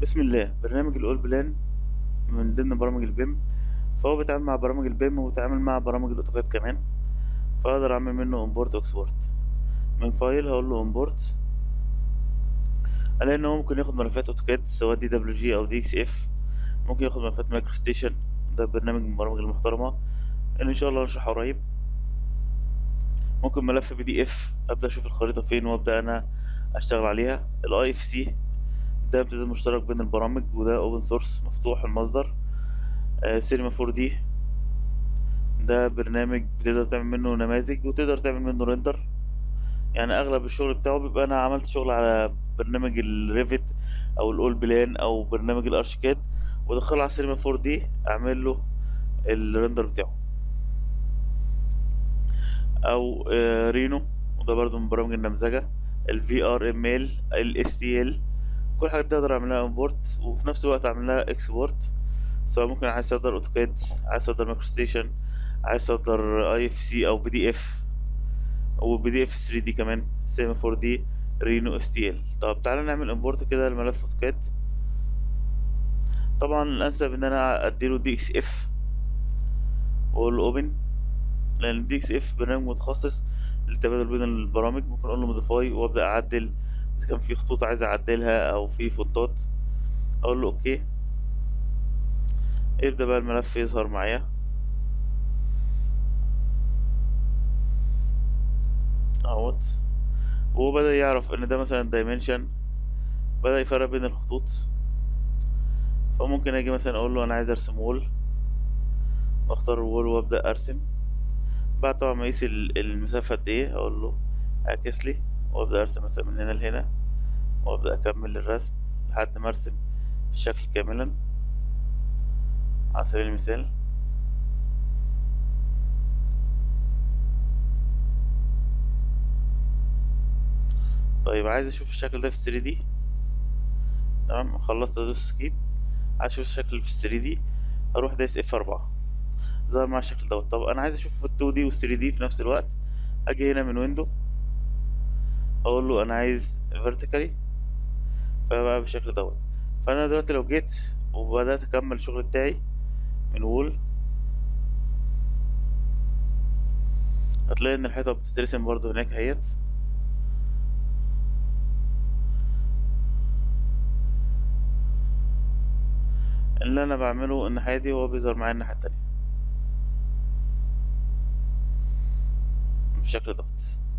بسم الله برنامج الاول بلان من ضمن برامج البيم فهو بيتعامل مع برامج البيم وبيتعامل مع برامج الاوتوكاد كمان فاقدر اعمل منه امبورت واكسبورت من فايل هقول له امبورت الاقي ان هو ممكن ياخد ملفات اوتوكاد سواء دي دبليو جي او دي اكس اف ممكن ياخد ملفات مايكرو ستيشن ده برنامج من البرامج المحترمه اللي ان شاء الله هنشرحه قريب ممكن ملف بي دي اف ابدا اشوف الخريطه فين وابدا انا اشتغل عليها الاي اف سي ده امتداد مشترك بين البرامج وده اوبن سورس مفتوح المصدر آه سينما 4 دي ده برنامج بتقدر تعمل منه نماذج وتقدر تعمل منه ريندر يعني اغلب الشغل بتاعه بيبقى انا عملت شغل على برنامج الريفت او الاول بلان او برنامج الارشيكاد وادخله على سينما 4 دي اعمل له الريندر بتاعه او آه رينو وده برضو من برامج النمذجه الفي ار ام ال الاس تي ال كل حاجه دي اقدر اعملها امبورت وفي نفس الوقت اعملها اكسبورت سواء ممكن عايز اصدر اوتوكاد عايز اصدر مايكرو ستيشن عايز اصدر اي اف سي او بي دي اف وبي دي اف 3 دي كمان سيما 4 دي رينو اس تي ال طب تعالى نعمل امبورت كده لملف اوتوكاد طبعا الانسب ان انا اديله دي اكس اف واقول له اوبن لان دي اكس اف برنامج متخصص للتبادل بين البرامج ممكن اقول له موديفاي وابدا اعدل اذا كان في خطوط عايز اعدلها او في فونتات اقول له اوكي يبدا بقى الملف يظهر معايا اهوت وهو بدا يعرف ان ده مثلا دايمنشن بدا يفرق بين الخطوط فممكن اجي مثلا اقول له انا عايز ارسم وول واختار الوول وابدا ارسم بعد طبعا ما اقيس المسافه قد ايه اقول له اعكس لي وابدا ارسم مثلا من هنا لهنا وابدا اكمل الرسم لحد ما ارسم الشكل كاملا على سبيل المثال طيب عايز اشوف الشكل ده في 3 دي تمام خلصت ادوس سكيب عايز اشوف الشكل في 3 دي اروح دايس اف 4 ظهر مع الشكل دوت طب انا عايز اشوفه في 2 دي و 3 دي في نفس الوقت اجي هنا من ويندو اقول له انا عايز فيرتيكالي فبقى بالشكل دوت فانا دلوقتي لو جيت وبدات اكمل الشغل بتاعي من وول هتلاقي ان الحيطه بتترسم برضو هناك اهيت اللي انا بعمله الناحيه دي هو بيظهر معايا الناحيه التانية بالشكل دوت